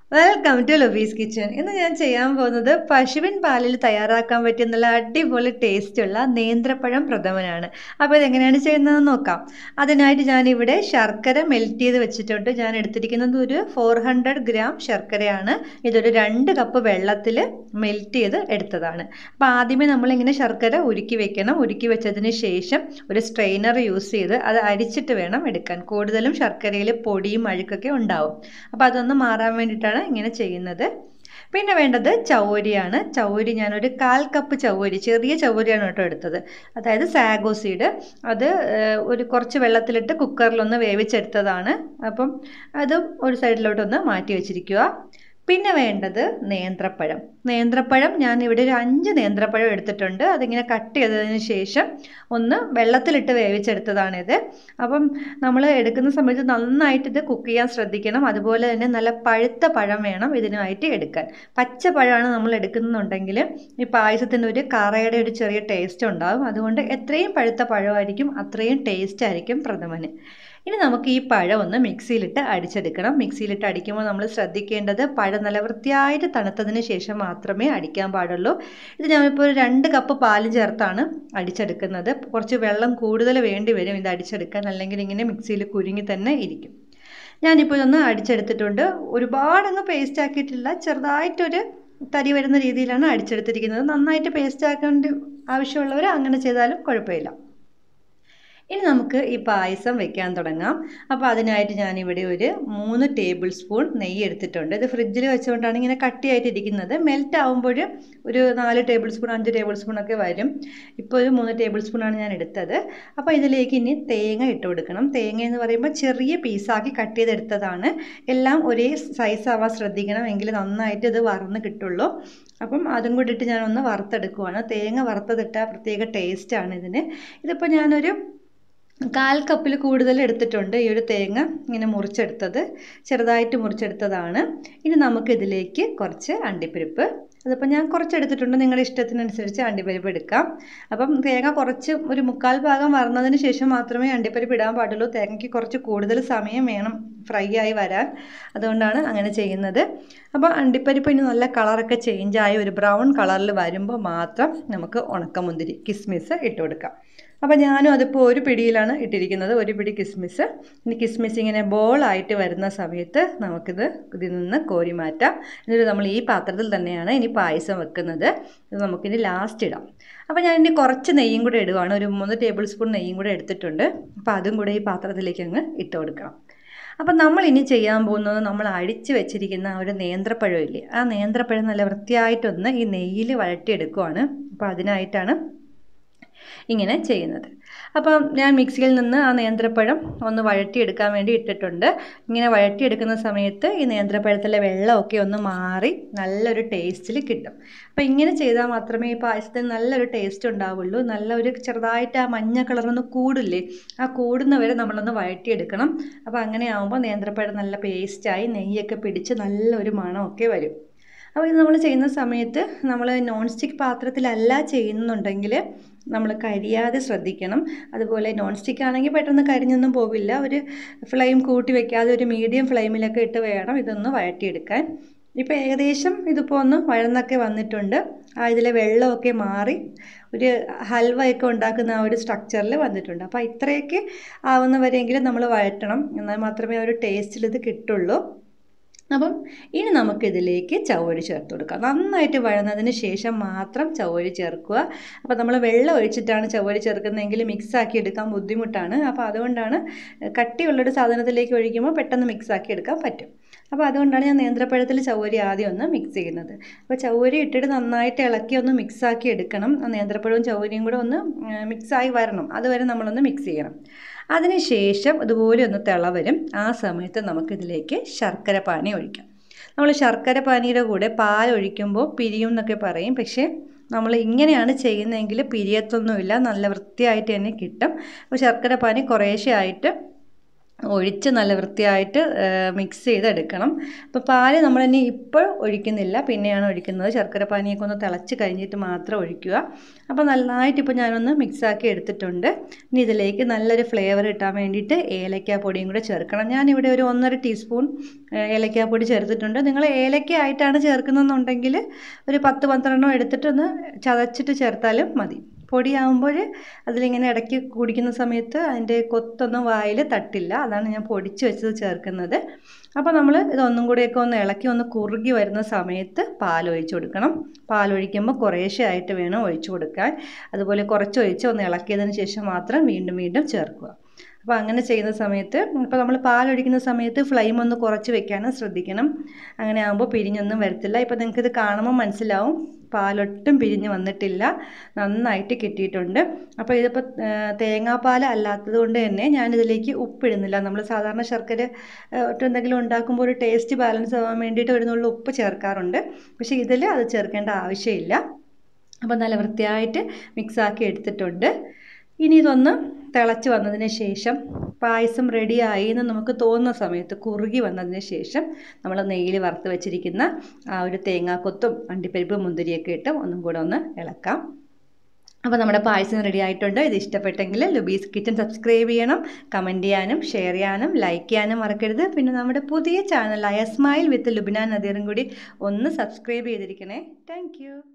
welcome to ലൊബീസ് kitchen ഇന്ന് ഞാൻ ചെയ്യാൻ പോകുന്നത് പശുവിൻ പാലിൽ തയ്യാറാക്കാൻ പറ്റിയ നല്ല അടിപൊളി ടേസ്റ്റുള്ള നേന്ത്രപ്പഴം പ്രഥമനാണ് അപ്പോൾ ഇതെങ്ങനെയാണ് ചെയ്യുന്നതെന്ന് നോക്കാം അതിനായിട്ട് ഞാനിവിടെ ശർക്കര മെൽറ്റ് ചെയ്ത് വെച്ചിട്ടുണ്ട് ഞാൻ എടുത്തിരിക്കുന്നത് ഒരു ഫോർ ഹൺഡ്രഡ് ഗ്രാം ശർക്കരയാണ് ഇതൊരു രണ്ട് കപ്പ് വെള്ളത്തിൽ മെൽറ്റ് ചെയ്ത് എടുത്തതാണ് അപ്പോൾ ആദ്യമേ നമ്മളിങ്ങനെ ശർക്കര ഉരുക്കി വെക്കണം ഉരുക്കി വെച്ചതിന് ശേഷം ഒരു സ്ട്രെയിനർ യൂസ് ചെയ്ത് അത് അരിച്ചിട്ട് വേണം എടുക്കാൻ കൂടുതലും ശർക്കരയിൽ പൊടിയും അഴുക്കൊക്കെ ഉണ്ടാവും അപ്പോൾ അതൊന്ന് മാറാൻ വേണ്ടിയിട്ടാണ് ഇങ്ങനെ ചെയ്യുന്നത് പിന്നെ വേണ്ടത് ചൗരിയാണ് ചൗരി ഞാനൊരു കാൽ കപ്പ് ചൗരി ചെറിയ ചൗരിയാണ് കേട്ടോ എടുത്തത് അതായത് സാഗോ സീഡ് അത് ഒരു കുറച്ച് വെള്ളത്തിലിട്ട് കുക്കറിലൊന്ന് വേവിച്ചെടുത്തതാണ് അപ്പം അതും ഒരു സൈഡിലോട്ടൊന്ന് മാറ്റി വെച്ചിരിക്കുക പിന്നെ വേണ്ടത് നേന്ത്രപ്പഴം നേന്ത്രപ്പഴം ഞാൻ ഇവിടെ ഒരു അഞ്ച് നേന്ത്രപ്പഴം എടുത്തിട്ടുണ്ട് അതിങ്ങനെ കട്ട് ചെയ്തതിന് ശേഷം ഒന്ന് വെള്ളത്തിലിട്ട് വേവിച്ചെടുത്തതാണിത് അപ്പം നമ്മൾ എടുക്കുന്ന സമയത്ത് നന്നായിട്ട് ഇത് കുക്ക് ചെയ്യാൻ ശ്രദ്ധിക്കണം അതുപോലെ തന്നെ നല്ല പഴുത്ത പഴം വേണം ഇതിനായിട്ട് എടുക്കാൻ പച്ച പഴമാണ് നമ്മൾ എടുക്കുന്നുണ്ടെങ്കിൽ ഈ പായസത്തിന് ഒരു കറയുടെ ഒരു ചെറിയ ടേസ്റ്റ് ഉണ്ടാകും അതുകൊണ്ട് എത്രയും പഴുത്ത പഴമായിരിക്കും അത്രയും ടേസ്റ്റ് ആയിരിക്കും പ്രഥമന് ഇനി നമുക്ക് ഈ പഴം ഒന്ന് മിക്സിയിലിട്ട് അടിച്ചെടുക്കണം മിക്സിയിലിട്ട് അടിക്കുമ്പോൾ നമ്മൾ ശ്രദ്ധിക്കേണ്ടത് പഴം നല്ല വൃത്തിയായിട്ട് തണുത്തതിന് ശേഷം മാത്രമേ അടിക്കാൻ പാടുള്ളൂ ഇത് ഞാനിപ്പോൾ ഒരു രണ്ട് കപ്പ് പാലും ചേർത്താണ് അടിച്ചെടുക്കുന്നത് കുറച്ച് വെള്ളം കൂടുതൽ വേണ്ടി വരും ഇത് അടിച്ചെടുക്കാൻ അല്ലെങ്കിൽ ഇങ്ങനെ മിക്സിയിൽ കുരുങ്ങി തന്നെ ഇരിക്കും ഞാനിപ്പോൾ ഇതൊന്ന് അടിച്ചെടുത്തിട്ടുണ്ട് ഒരുപാടങ്ങ് പേസ്റ്റ് ആക്കിയിട്ടില്ല ചെറുതായിട്ടൊരു തരി വരുന്ന രീതിയിലാണ് അടിച്ചെടുത്തിരിക്കുന്നത് നന്നായിട്ട് പേസ്റ്റ് ആക്കേണ്ട ആവശ്യമുള്ളവർ അങ്ങനെ ചെയ്താലും കുഴപ്പമില്ല ഇനി നമുക്ക് ഈ പായസം വെക്കാൻ തുടങ്ങാം അപ്പോൾ അതിനായിട്ട് ഞാനിവിടെ ഒരു മൂന്ന് ടേബിൾ സ്പൂൺ നെയ്യ് എടുത്തിട്ടുണ്ട് ഇത് ഫ്രിഡ്ജിൽ വെച്ചുകൊണ്ടാണ് ഇങ്ങനെ കട്ടിയായിട്ട് ഇരിക്കുന്നത് മെൽറ്റ് ആകുമ്പോൾ ഒരു നാല് ടേബിൾ സ്പൂൺ അഞ്ച് ടേബിൾ സ്പൂൺ ഒക്കെ വരും ഇപ്പോൾ ഒരു മൂന്ന് ടേബിൾ സ്പൂണാണ് ഞാൻ എടുത്തത് അപ്പോൾ ഇതിലേക്ക് ഇനി തേങ്ങ ഇട്ട് കൊടുക്കണം തേങ്ങ എന്ന് പറയുമ്പോൾ ചെറിയ പീസാക്കി കട്ട് ചെയ്തെടുത്തതാണ് എല്ലാം ഒരേ സൈസ് ആവാൻ ശ്രദ്ധിക്കണം എങ്കിൽ നന്നായിട്ട് ഇത് വറന്ന് കിട്ടുള്ളൂ അപ്പം അതും കൂടി ഇട്ട് ഞാനൊന്ന് വറുത്തെടുക്കുവാണ് തേങ്ങ വറുത്തതിട്ട പ്രത്യേക ടേസ്റ്റാണ് ഇതിന് ഇതിപ്പോൾ ഞാനൊരു കാൽ കപ്പിൽ കൂടുതൽ എടുത്തിട്ടുണ്ട് ഈ ഒരു തേങ്ങ ഇങ്ങനെ മുറിച്ചെടുത്തത് ചെറുതായിട്ട് മുറിച്ചെടുത്തതാണ് ഇനി നമുക്കിതിലേക്ക് കുറച്ച് അണ്ടിപ്പരിപ്പ് അതിപ്പോൾ ഞാൻ കുറച്ച് എടുത്തിട്ടുണ്ട് നിങ്ങളുടെ ഇഷ്ടത്തിനനുസരിച്ച് അണ്ടിപ്പരിപ്പ് എടുക്കാം അപ്പം തേങ്ങ കുറച്ച് ഒരു മുക്കാൽ ഭാഗം വറന്നതിന് ശേഷം മാത്രമേ അണ്ടിപ്പരിപ്പ് ഇടാൻ പാടുള്ളൂ തേങ്ങയ്ക്ക് കുറച്ച് കൂടുതൽ സമയം വേണം ഫ്രൈ ആയി വരാൻ അതുകൊണ്ടാണ് അങ്ങനെ ചെയ്യുന്നത് അപ്പോൾ അണ്ടിപ്പരിപ്പ് ഇനി നല്ല കളറൊക്കെ ചേഞ്ചായി ഒരു ബ്രൗൺ കളറിൽ വരുമ്പോൾ മാത്രം നമുക്ക് ഉണക്കമുന്തിരി കിസ്മിസ് ഇട്ട് കൊടുക്കാം അപ്പോൾ ഞാനും അതിപ്പോൾ ഒരു പിടിയിലാണ് ഇട്ടിരിക്കുന്നത് ഒരു പിടി കിസ്മിസ് ഇനി കിസ്മിസ് ഇങ്ങനെ ബോളായിട്ട് വരുന്ന സമയത്ത് നമുക്കിത് ഇതിൽ നിന്ന് കോരി മാറ്റാം എന്നിട്ട് നമ്മൾ ഈ പാത്രത്തിൽ തന്നെയാണ് ഇനി പായസം വെക്കുന്നത് ഇത് നമുക്കിനി ലാസ്റ്റ് ഇടാം അപ്പോൾ ഞാൻ ഇനി കുറച്ച് നെയ്യും കൂടെ ഇടുവാണ് ഒരു മൂന്ന് ടേബിൾ സ്പൂൺ നെയ്യും കൂടെ എടുത്തിട്ടുണ്ട് അപ്പോൾ അതും കൂടെ ഈ പാത്രത്തിലേക്ക് അങ്ങ് ഇട്ട് കൊടുക്കണം അപ്പം നമ്മൾ ഇനി ചെയ്യാൻ പോകുന്നത് നമ്മൾ അടിച്ച് വെച്ചിരിക്കുന്ന ആ ഒരു നേന്ത്രപ്പഴം ഇല്ലേ ആ നേന്ത്രപ്പഴം നല്ല വൃത്തിയായിട്ടൊന്ന് ഈ നെയ്യിൽ വഴറ്റിയെടുക്കുവാണ് അപ്പോൾ അതിനായിട്ടാണ് ഇങ്ങനെ ചെയ്യുന്നത് അപ്പം ഞാൻ മിക്സിയിൽ നിന്ന് ആ നേന്ത്രപ്പഴം ഒന്ന് വഴറ്റിയെടുക്കാൻ വേണ്ടി ഇട്ടിട്ടുണ്ട് ഇങ്ങനെ വഴറ്റിയെടുക്കുന്ന സമയത്ത് ഈ നേന്ത്രപ്പഴത്തിലെ വെള്ളമൊക്കെ ഒന്ന് മാറി നല്ലൊരു ടേസ്റ്റിൽ കിട്ടും അപ്പോൾ ഇങ്ങനെ ചെയ്താൽ മാത്രമേ ഈ പായസത്തിന് നല്ലൊരു ടേസ്റ്റ് ഉണ്ടാവുള്ളൂ നല്ലൊരു ചെറുതായിട്ട് ആ മഞ്ഞ കളറൊന്ന് കൂടില്ലേ ആ കൂടുന്നവരെ നമ്മളൊന്ന് വഴറ്റിയെടുക്കണം അപ്പോൾ അങ്ങനെ ആകുമ്പോൾ നേന്ത്രപ്പഴം നല്ല പേസ്റ്റായി നെയ്യൊക്കെ പിടിച്ച് നല്ലൊരു മണമൊക്കെ വരും അപ്പോൾ ഇത് നമ്മൾ ചെയ്യുന്ന സമയത്ത് നമ്മൾ നോൺ സ്റ്റിക്ക് പാത്രത്തിലല്ല ചെയ്യുന്നുണ്ടെങ്കിൽ നമ്മൾ കരിയാതെ ശ്രദ്ധിക്കണം അതുപോലെ നോൺ സ്റ്റിക്ക് ആണെങ്കിൽ പെട്ടെന്ന് കരിഞ്ഞൊന്നും പോകില്ല ഒരു ഫ്ലെയിം കൂട്ടി വെക്കാതെ ഒരു മീഡിയം ഫ്ലെയിമിലൊക്കെ ഇട്ട് വേണം ഇതൊന്ന് വഴറ്റിയെടുക്കാൻ ഇപ്പോൾ ഏകദേശം ഇതിപ്പോൾ ഒന്ന് വഴന്നൊക്കെ വന്നിട്ടുണ്ട് ആ ഇതിലെ വെള്ളമൊക്കെ മാറി ഒരു ഹൽവയൊക്കെ ഉണ്ടാക്കുന്ന ആ ഒരു സ്ട്രക്ചറിൽ വന്നിട്ടുണ്ട് അപ്പോൾ ഇത്രയൊക്കെ ആവുന്നവരെങ്കിലും നമ്മൾ വഴറ്റണം എന്നാൽ മാത്രമേ ആ ഒരു ടേസ്റ്റിൽ ഇത് കിട്ടുള്ളൂ അപ്പം ഇനി നമുക്കിതിലേക്ക് ചവ്വരി ചേർത്ത് കൊടുക്കാം നന്നായിട്ട് വഴന്നതിന് ശേഷം മാത്രം ചവ്വരി ചേർക്കുക അപ്പോൾ നമ്മൾ വെള്ളം ഒഴിച്ചിട്ടാണ് ചവ്വരി ചേർക്കുന്നതെങ്കിൽ മിക്സാക്കി എടുക്കാൻ ബുദ്ധിമുട്ടാണ് അപ്പോൾ അതുകൊണ്ടാണ് കട്ടിയുള്ളൊരു സാധനത്തിലേക്ക് ഒഴിക്കുമ്പോൾ പെട്ടെന്ന് മിക്സാക്കി എടുക്കാൻ പറ്റും അപ്പോൾ അതുകൊണ്ടാണ് ഞാൻ നേന്ത്രപ്പഴത്തിൽ ചവ്വരി ആദ്യം ഒന്ന് മിക്സ് ചെയ്യുന്നത് അപ്പോൾ ചവ്വരി ഇട്ടിട്ട് നന്നായിട്ട് ഇളക്കി ഒന്ന് മിക്സാക്കി എടുക്കണം ആ നേന്ത്രപ്പഴവും ചവ്വരിയും കൂടെ ഒന്ന് മിക്സായി വരണം അതുവരെ നമ്മളൊന്ന് മിക്സ് ചെയ്യണം അതിനുശേഷം ഇതുപോലെ ഒന്ന് തിള വരും ആ സമയത്ത് നമുക്കിതിലേക്ക് ശർക്കര പാനി ഒഴിക്കാം നമ്മൾ ശർക്കര പാനിയുടെ കൂടെ പാൽ ഒഴിക്കുമ്പോൾ പിരിയും എന്നൊക്കെ പറയും പക്ഷേ നമ്മൾ ഇങ്ങനെയാണ് ചെയ്യുന്നതെങ്കിൽ പിരിയത്തൊന്നുമില്ല നല്ല വൃത്തിയായിട്ട് തന്നെ കിട്ടും അപ്പോൾ ശർക്കര പാനി കുറേശ്ശെ ആയിട്ട് ഒഴിച്ച് നല്ല വൃത്തിയായിട്ട് മിക്സ് ചെയ്തെടുക്കണം അപ്പോൾ പാല് നമ്മൾ ഇനി ഇപ്പോൾ ഒഴിക്കുന്നില്ല പിന്നെയാണ് ഒഴിക്കുന്നത് ശർക്കര പാനിയൊക്കെ ഒന്ന് തിളച്ച് കഴിഞ്ഞിട്ട് മാത്രം ഒഴിക്കുക അപ്പോൾ നന്നായിട്ട് ഇപ്പോൾ ഞാനൊന്ന് മിക്സാക്കി എടുത്തിട്ടുണ്ട് ഇനി ഇതിലേക്ക് നല്ലൊരു ഫ്ലേവർ കിട്ടാൻ വേണ്ടിയിട്ട് ഏലക്ക പൊടിയും കൂടെ ചേർക്കണം ഞാനിവിടെ ഒരു ഒന്നര ടീസ്പൂൺ ഏലക്ക പൊടി ചേർത്തിട്ടുണ്ട് നിങ്ങൾ ഏലക്ക ആയിട്ടാണ് ചേർക്കുന്നതെന്നുണ്ടെങ്കിൽ ഒരു പത്ത് പന്ത്രണ്ടെണ്ണം എടുത്തിട്ടൊന്ന് ചതച്ചിട്ട് ചേർത്താലും മതി പൊടിയാകുമ്പോൾ അതിലിങ്ങനെ ഇടയ്ക്ക് കുടിക്കുന്ന സമയത്ത് അതിൻ്റെ കൊത്തൊന്നും വായിൽ തട്ടില്ല അതാണ് ഞാൻ പൊടിച്ച് വെച്ചത് ചേർക്കുന്നത് അപ്പോൾ നമ്മൾ ഇതൊന്നും കൂടെയൊക്കെ ഒന്ന് ഇളക്കി ഒന്ന് കുറുകി വരുന്ന സമയത്ത് പാൽ ഒഴിച്ചു കൊടുക്കണം പാൽ ഒഴിക്കുമ്പോൾ കുറേശ്ശെ ആയിട്ട് വേണം ഒഴിച്ചു കൊടുക്കാൻ അതുപോലെ കുറച്ച് ഒഴിച്ച് ഒന്ന് ഇളക്കിയതിന് ശേഷം മാത്രം വീണ്ടും വീണ്ടും ചേർക്കുക അപ്പോൾ അങ്ങനെ ചെയ്യുന്ന സമയത്ത് ഇപ്പോൾ നമ്മൾ പാലൊഴിക്കുന്ന സമയത്ത് ഫ്ലെയിം ഒന്ന് കുറച്ച് വെക്കാനും ശ്രദ്ധിക്കണം അങ്ങനെ ആകുമ്പോൾ പിരിഞ്ഞൊന്നും വരത്തില്ല ഇപ്പോൾ നിങ്ങൾക്ക് ഇത് കാണുമ്പോൾ മനസ്സിലാവും പാലൊട്ടും പിരിഞ്ഞ് വന്നിട്ടില്ല നന്നായിട്ട് കിട്ടിയിട്ടുണ്ട് അപ്പോൾ ഇതിപ്പോൾ തേങ്ങാപ്പാൽ അല്ലാത്തത് കൊണ്ട് തന്നെ ഞാനിതിലേക്ക് ഉപ്പിടുന്നില്ല നമ്മൾ സാധാരണ ശർക്കര ഒട്ടും എന്തെങ്കിലും ഉണ്ടാക്കുമ്പോൾ ഒരു ടേസ്റ്റ് ബാലൻസ് ആവാൻ വേണ്ടിയിട്ട് ഒരു നുള്ളു ഉപ്പ് ചേർക്കാറുണ്ട് പക്ഷേ ഇതിൽ അത് ചേർക്കേണ്ട ആവശ്യമില്ല അപ്പോൾ നല്ല വൃത്തിയായിട്ട് മിക്സാക്കി എടുത്തിട്ടുണ്ട് ഇനി ഇതൊന്ന് തിളച്ച് വന്നതിന് ശേഷം പായസം റെഡിയായി എന്ന് നമുക്ക് തോന്നുന്ന സമയത്ത് കുറുകി വന്നതിന് ശേഷം നമ്മൾ നെയ്യിൽ വറുത്ത് വെച്ചിരിക്കുന്ന ആ ഒരു തേങ്ങാക്കൊത്തും അണ്ടിപ്പരിപ്പ് മുന്തിരിയൊക്കെ ഇട്ട് ഒന്നും കൂടെ ഒന്ന് ഇളക്കാം അപ്പോൾ നമ്മുടെ പായസം റെഡി ആയിട്ടുണ്ട് ഇത് ഇഷ്ടപ്പെട്ടെങ്കിൽ ലുബീസ് കിച്ചൺ സബ്സ്ക്രൈബ് ചെയ്യണം കമൻറ്റ് ചെയ്യാനും ഷെയർ ചെയ്യാനും ലൈക്ക് ചെയ്യാനും മറക്കരുത് പിന്നെ നമ്മുടെ പുതിയ ചാനലായ സ്മൈൽ വിത്ത് ലുബിന നദീറും കൂടി ഒന്ന് സബ്സ്ക്രൈബ് ചെയ്തിരിക്കണേ താങ്ക്